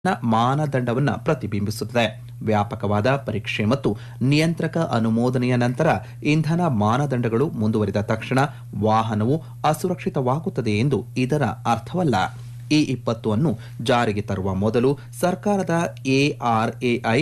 ಮಾನದಂಡವನ್ನು ಪ್ರತಿಬಿಂಬಿಸುತ್ತದೆ ವ್ಯಾಪಕವಾದ ಪರೀಕ್ಷೆ ಮತ್ತು ನಿಯಂತ್ರಕ ಅನುಮೋದನೆಯ ನಂತರ ಇಂಧನ ಮಾನದಂಡಗಳು ಮುಂದುವರಿದ ತಕ್ಷಣ ವಾಹನವು ಅಸುರಕ್ಷಿತವಾಗುತ್ತದೆ ಎಂದು ಇದರ ಅರ್ಥವಲ್ಲ ಈ ಇಪ್ಪತ್ತು ಅನ್ನು ಜಾರಿಗೆ ತರುವ ಮೊದಲು ಸರ್ಕಾರದ ಎಆರ್ಎಐ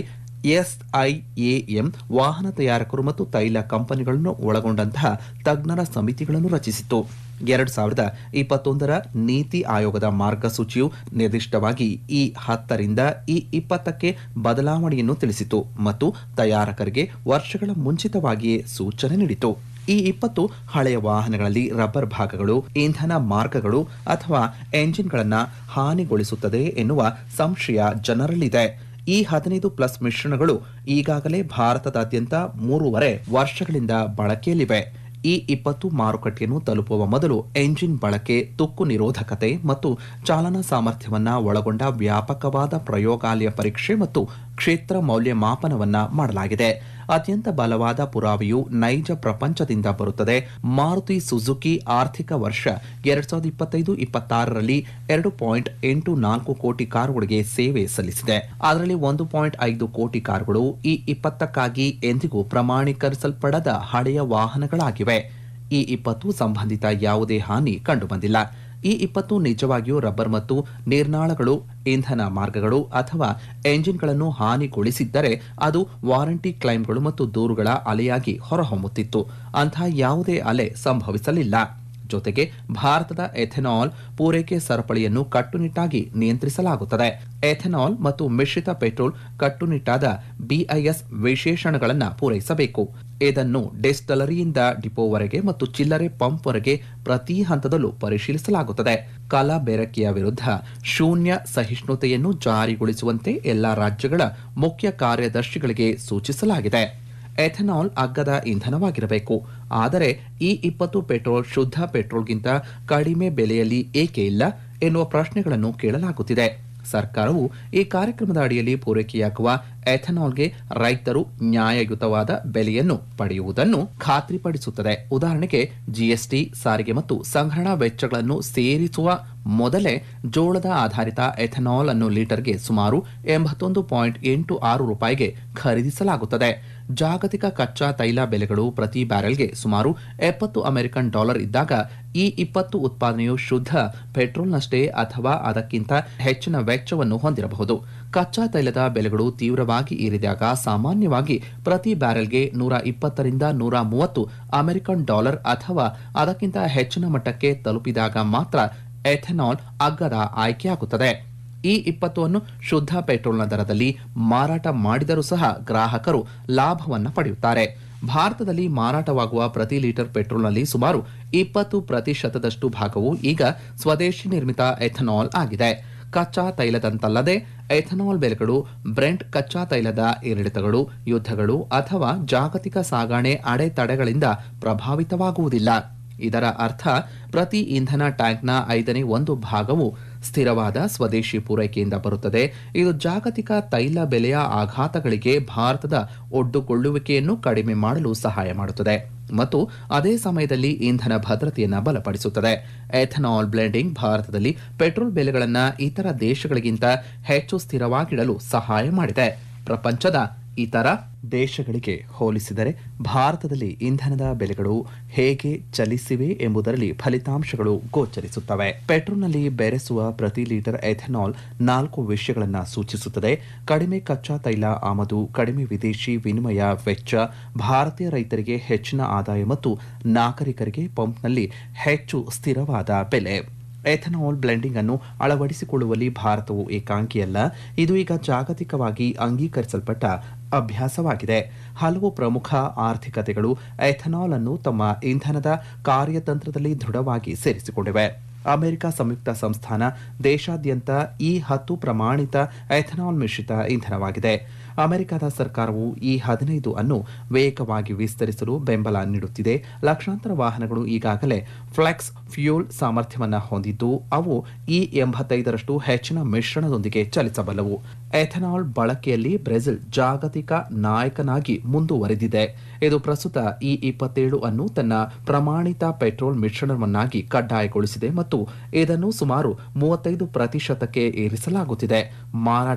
ಎಸ್ಐಎಎಂ ವಾಹನ ತಯಾರಕರು ಮತ್ತು ತೈಲ ಕಂಪನಿಗಳನ್ನು ಒಳಗೊಂಡಂತಹ ತಜ್ಞರ ಸಮಿತಿಗಳನ್ನು ರಚಿಸಿತು ಎರಡು ಸಾವಿರದ ಇಪ್ಪತ್ತೊಂದರ ನೀತಿ ಆಯೋಗದ ಮಾರ್ಗಸೂಚಿಯು ನಿರ್ದಿಷ್ಟವಾಗಿ ಈ ಹತ್ತರಿಂದ ಈ ಇಪ್ಪತ್ತಕ್ಕೆ ಬದಲಾವಣೆಯನ್ನು ತಿಳಿಸಿತು ಮತ್ತು ತಯಾರಕರಿಗೆ ವರ್ಷಗಳ ಮುಂಚಿತವಾಗಿಯೇ ಸೂಚನೆ ನೀಡಿತು ಈ ಇಪ್ಪತ್ತು ಹಳೆಯ ವಾಹನಗಳಲ್ಲಿ ರಬ್ಬರ್ ಭಾಗಗಳು ಇಂಧನ ಮಾರ್ಗಗಳು ಅಥವಾ ಎಂಜಿನ್ಗಳನ್ನು ಹಾನಿಗೊಳಿಸುತ್ತದೆ ಎನ್ನುವ ಸಂಶಯ ಜನರಲ್ಲಿದೆ ಈ ಹದಿನೈದು ಪ್ಲಸ್ ಮಿಶ್ರಣಗಳು ಈಗಾಗಲೇ ಭಾರತದಾದ್ಯಂತ ಮೂರುವರೆ ವರ್ಷಗಳಿಂದ ಬಳಕೆಯಲ್ಲಿವೆ ಈ ಇಪ್ಪತ್ತು ಮಾರುಕಟ್ಟೆಯನ್ನು ತಲುಪುವ ಮೊದಲು ಎಂಜಿನ್ ಬಳಕೆ ತುಕ್ಕು ನಿರೋಧಕತೆ ಮತ್ತು ಚಾಲನಾ ಸಾಮರ್ಥ್ಯವನ್ನ ಒಳಗೊಂಡ ವ್ಯಾಪಕವಾದ ಪ್ರಯೋಗಾಲಯ ಪರೀಕ್ಷೆ ಮತ್ತು ಕ್ಷೇತ್ರ ಮೌಲ್ಯಮಾಪನವನ್ನ ಮಾಡಲಾಗಿದೆ ಅತ್ಯಂತ ಬಲವಾದ ಪುರಾವೆಯು ನೈಜ ಪ್ರಪಂಚದಿಂದ ಬರುತ್ತದೆ ಮಾರುತಿ ಸುಜುಕಿ ಆರ್ಥಿಕ ವರ್ಷ ಎರಡ್ ಸಾವಿರದ ಇಪ್ಪತ್ತೈದು ಇಪ್ಪತ್ತಾರರಲ್ಲಿ ಎರಡು ಪಾಯಿಂಟ್ ಎಂಟು ನಾಲ್ಕು ಕೋಟಿ ಕಾರುಗಳಿಗೆ ಸೇವೆ ಸಲ್ಲಿಸಿದೆ ಅದರಲ್ಲಿ ಒಂದು ಪಾಯಿಂಟ್ ಐದು ಕೋಟಿ ಕಾರುಗಳು ಈ ಇಪ್ಪತ್ತಕ್ಕಾಗಿ ಎಂದಿಗೂ ಪ್ರಮಾಣೀಕರಿಸಲ್ಪಡದ ಹಳೆಯ ವಾಹನಗಳಾಗಿವೆ ಈ ಇಪ್ಪತ್ತು ಸಂಬಂಧಿತ ಯಾವುದೇ ಹಾನಿ ಕಂಡುಬಂದಿಲ್ಲ ಈ ಇಪ್ಪತ್ತು ನಿಜವಾಗಿಯೂ ರಬ್ಬರ್ ಮತ್ತು ನಿರ್ನಾಳಗಳು ಇಂಧನ ಮಾರ್ಗಗಳು ಅಥವಾ ಎಂಜಿನ್ಗಳನ್ನು ಹಾನಿಗೊಳಿಸಿದ್ದರೆ ಅದು ವಾರಂಟಿ ಕ್ಲೈಮ್ಗಳು ಮತ್ತು ದೂರುಗಳ ಅಲೆಯಾಗಿ ಹೊರಹೊಮ್ಮುತ್ತಿತ್ತು ಅಂತಹ ಯಾವುದೇ ಅಲೆ ಸಂಭವಿಸಲಿಲ್ಲ ಜೊತೆಗೆ ಭಾರತದ ಎಥೆನಾಲ್ ಪೂರೈಕೆ ಸರಪಳಿಯನ್ನು ಕಟ್ಟುನಿಟ್ಟಾಗಿ ನಿಯಂತ್ರಿಸಲಾಗುತ್ತದೆ ಎಥೆನಾಲ್ ಮತ್ತು ಮಿಶ್ರಿತ ಪೆಟ್ರೋಲ್ ಕಟ್ಟುನಿಟ್ಟಾದ ಬಿಐಎಸ್ ವಿಶೇಷಣಗಳನ್ನು ಪೂರೈಸಬೇಕು ಇದನ್ನು ಡಿಸ್ಟಲರಿಯಿಂದ ಡಿಪೋವರೆಗೆ ಮತ್ತು ಚಿಲ್ಲರೆ ಪಂಪ್ವರೆಗೆ ಪ್ರತಿ ಹಂತದಲ್ಲೂ ಪರಿಶೀಲಿಸಲಾಗುತ್ತದೆ ಕಲಬೆರಕೆಯ ವಿರುದ್ಧ ಶೂನ್ಯ ಸಹಿಷ್ಣುತೆಯನ್ನು ಜಾರಿಗೊಳಿಸುವಂತೆ ಎಲ್ಲಾ ರಾಜ್ಯಗಳ ಮುಖ್ಯ ಕಾರ್ಯದರ್ಶಿಗಳಿಗೆ ಸೂಚಿಸಲಾಗಿದೆ ಎಥೆನಾಲ್ ಅಗ್ಗದ ಇಂಧನವಾಗಿರಬೇಕು ಆದರೆ ಈ ಇಪ್ಪತ್ತು ಪೆಟ್ರೋಲ್ ಶುದ್ಧ ಪೆಟ್ರೋಲ್ಗಿಂತ ಕಡಿಮೆ ಬೆಲೆಯಲ್ಲಿ ಏಕೆ ಇಲ್ಲ ಎನ್ನುವ ಪ್ರಶ್ನೆಗಳನ್ನು ಕೇಳಲಾಗುತ್ತಿದೆ ಸರ್ಕಾರವು ಈ ಕಾರ್ಯಕ್ರಮದ ಅಡಿಯಲ್ಲಿ ಪೂರೈಕೆಯಾಗುವ ಎಥೆನಾಲ್ಗೆ ರೈತರು ನ್ಯಾಯಯುತವಾದ ಬೆಲೆಯನ್ನು ಪಡೆಯುವುದನ್ನು ಖಾತ್ರಿಪಡಿಸುತ್ತದೆ ಉದಾಹರಣೆಗೆ ಜಿಎಸ್ಟಿ ಸಾರಿಗೆ ಮತ್ತು ಸಂಗ್ರಹಣಾ ವೆಚ್ಚಗಳನ್ನು ಸೇರಿಸುವ ಮೊದಲೇ ಜೋಳದ ಆಧಾರಿತ ಎಥೆನಾಲ್ ಅನ್ನು ಲೀಟರ್ಗೆ ಸುಮಾರು ಎಂಬತ್ತೊಂದು ಪಾಯಿಂಟ್ ಎಂಟು ಆರು ರೂಪಾಯಿಗೆ ಖರೀದಿಸಲಾಗುತ್ತದೆ ಜಾಗತಿಕ ಕಚ್ಚಾ ತೈಲ ಬೆಲೆಗಳು ಪ್ರತಿ ಬ್ಯಾರೆಲ್ಗೆ ಸುಮಾರು ಎಪ್ಪತ್ತು ಅಮೆರಿಕನ್ ಡಾಲರ್ ಇದ್ದಾಗ ಈ ಇಪ್ಪತ್ತು ಉತ್ಪಾದನೆಯು ಶುದ್ಧ ಪೆಟ್ರೋಲ್ನಷ್ಟೇ ಅಥವಾ ಅದಕ್ಕಿಂತ ಹೆಚ್ಚಿನ ವೆಚ್ಚವನ್ನು ಹೊಂದಿರಬಹುದು ಕಚ್ಚಾ ತೈಲದ ಬೆಲೆಗಳು ತೀವ್ರವಾಗಿ ಏರಿದಾಗ ಸಾಮಾನ್ಯವಾಗಿ ಪ್ರತಿ ಬ್ಯಾರೆಲ್ಗೆ ನೂರ ಇಪ್ಪತ್ತರಿಂದ ನೂರ ಮೂವತ್ತು ಅಮೆರಿಕನ್ ಡಾಲರ್ ಅಥವಾ ಅದಕ್ಕಿಂತ ಹೆಚ್ಚಿನ ಮಟ್ಟಕ್ಕೆ ತಲುಪಿದಾಗ ಮಾತ್ರ ಎಥೆನಾಲ್ ಅಗ್ಗದ ಆಯ್ಕೆಯಾಗುತ್ತದೆ ಈ ಇಪ್ಪತ್ತನ್ನು ಶುದ್ಧ ಪೆಟ್ರೋಲ್ನ ದರದಲ್ಲಿ ಮಾರಾಟ ಮಾಡಿದರೂ ಸಹ ಗ್ರಾಹಕರು ಲಾಭವನ್ನು ಪಡೆಯುತ್ತಾರೆ ಭಾರತದಲ್ಲಿ ಮಾರಾಟವಾಗುವ ಪ್ರತಿ ಲೀಟರ್ ಪೆಟ್ರೋಲ್ನಲ್ಲಿ ಸುಮಾರು ಇಪ್ಪತ್ತು ಪ್ರತಿಶತದಷ್ಟು ಭಾಗವು ಈಗ ಸ್ವದೇಶಿ ನಿರ್ಮಿತ ಎಥನಾಲ್ ಆಗಿದೆ ಕಚ್ಚಾ ತೈಲದಂತಲ್ಲದೆ ಎಥನಾಲ್ ಬೆಲೆಗಳು ಬ್ರೆಂಟ್ ಕಚ್ಚಾ ತೈಲದ ಏರಿಳಿತಗಳು ಯುದ್ಧಗಳು ಅಥವಾ ಜಾಗತಿಕ ಸಾಗಣೆ ಅಡೆತಡೆಗಳಿಂದ ಪ್ರಭಾವಿತವಾಗುವುದಿಲ್ಲ ಇದರ ಅರ್ಥ ಪ್ರತಿ ಇಂಧನ ಟ್ಯಾಂಕ್ನ ಐದನೇ ಒಂದು ಭಾಗವು ಸ್ಥಿರವಾದ ಸ್ವದೇಶಿ ಪೂರೈಕೆಯಿಂದ ಬರುತ್ತದೆ ಇದು ಜಾಗತಿಕ ತೈಲ ಬೆಲೆಯ ಆಘಾತಗಳಿಗೆ ಭಾರತದ ಒಡ್ಡುಕೊಳ್ಳುವಿಕೆಯನ್ನು ಕಡಿಮೆ ಮಾಡಲು ಸಹಾಯ ಮಾಡುತ್ತದೆ ಮತ್ತು ಅದೇ ಸಮಯದಲ್ಲಿ ಇಂಧನ ಭದ್ರತೆಯನ್ನು ಬಲಪಡಿಸುತ್ತದೆ ಎಥನಾಲ್ ಬ್ಲೆಂಡಿಂಗ್ ಭಾರತದಲ್ಲಿ ಪೆಟ್ರೋಲ್ ಬೆಲೆಗಳನ್ನು ಇತರ ದೇಶಗಳಿಗಿಂತ ಹೆಚ್ಚು ಸ್ಥಿರವಾಗಿಡಲು ಸಹಾಯ ಮಾಡಿದೆ ಪ್ರಪಂಚದ ಇತರ ದೇಶಗಳಿಗೆ ಹೋಲಿಸಿದರೆ ಭಾರತದಲ್ಲಿ ಇಂಧನದ ಬೆಲೆಗಳು ಹೇಗೆ ಚಲಿಸಿವೆ ಎಂಬುದರಲ್ಲಿ ಫಲಿತಾಂಶಗಳು ಗೋಚರಿಸುತ್ತವೆ ಪೆಟ್ರೋಲ್ನಲ್ಲಿ ಬೆರೆಸುವ ಪ್ರತಿ ಲೀಟರ್ ಎಥೆನಾಲ್ ನಾಲ್ಕು ವಿಷಯಗಳನ್ನು ಸೂಚಿಸುತ್ತದೆ ಕಡಿಮೆ ಕಚ್ಚಾ ತೈಲ ಆಮದು ಕಡಿಮೆ ವಿದೇಶಿ ವಿನಿಮಯ ವೆಚ್ಚ ಭಾರತೀಯ ರೈತರಿಗೆ ಹೆಚ್ಚಿನ ಆದಾಯ ಮತ್ತು ನಾಗರಿಕರಿಗೆ ಪಂಪ್ನಲ್ಲಿ ಹೆಚ್ಚು ಸ್ಥಿರವಾದ ಬೆಲೆ ಎಥನಾಲ್ ಬ್ಲೆಂಡಿಂಗ್ ಅನ್ನು ಅಳವಡಿಸಿಕೊಳ್ಳುವಲ್ಲಿ ಭಾರತವು ಏಕಾಂಗಿಯಲ್ಲ ಇದು ಈಗ ಜಾಗತಿಕವಾಗಿ ಅಂಗೀಕರಿಸಲ್ಪಟ್ಟ ಅಭ್ಯಾಸವಾಗಿದೆ ಹಲವು ಪ್ರಮುಖ ಆರ್ಥಿಕತೆಗಳು ಎಥನಾಲ್ ಅನ್ನು ತಮ್ಮ ಇಂಧನದ ಕಾರ್ಯತಂತ್ರದಲ್ಲಿ ದೃಢವಾಗಿ ಸೇರಿಸಿಕೊಂಡಿವೆ ಅಮೆರಿಕ ಸಂಯುಕ್ತ ಸಂಸ್ಥಾನ ದೇಶಾದ್ಯಂತ ಈ ಹತ್ತು ಪ್ರಮಾಣಿತ ಎಥನಾಲ್ ಮಿಶ್ರಿತ ಇಂಧನವಾಗಿದೆ ಅಮೆರಿಕದ ಸರ್ಕಾರವು ಈ ಹದಿನೈದು ಅನ್ನು ವೇಗವಾಗಿ ವಿಸ್ತರಿಸಲು ಬೆಂಬಲ ನೀಡುತ್ತಿದೆ ಲಕ್ಷಾಂತರ ವಾಹನಗಳು ಈಗಾಗಲೇ ಫ್ಲೆಕ್ಸ್ ಫ್ಯೂಲ್ ಸಾಮರ್ಥ್ಯವನ್ನು ಹೊಂದಿದ್ದು ಅವು ಈ ಎಂಬತ್ತೈದರಷ್ಟು ಹೆಚ್ಚಿನ ಮಿಶ್ರಣದೊಂದಿಗೆ ಚಲಿಸಬಲ್ಲವು ಎಥನಾಲ್ ಬಳಕೆಯಲ್ಲಿ ಬ್ರೆಜಿಲ್ ಜಾಗತಿಕ ನಾಯಕನಾಗಿ ಮುಂದುವರೆದಿದೆ ಇದು ಪ್ರಸ್ತುತ ಈ ಇಪ್ಪತ್ತೇಳು ಅನ್ನು ತನ್ನ ಪ್ರಮಾಣಿತ ಪೆಟ್ರೋಲ್ ಮಿಶ್ರಣವನ್ನಾಗಿ ಕಡ್ಡಾಯಗೊಳಿಸಿದೆ ಮತ್ತು ಇದನ್ನು ಸುಮಾರು ಮೂವತ್ತೈದು ಪ್ರತಿಶತಕ್ಕೆ ಏರಿಸಲಾಗುತ್ತಿದೆ ಮಾರಾಟ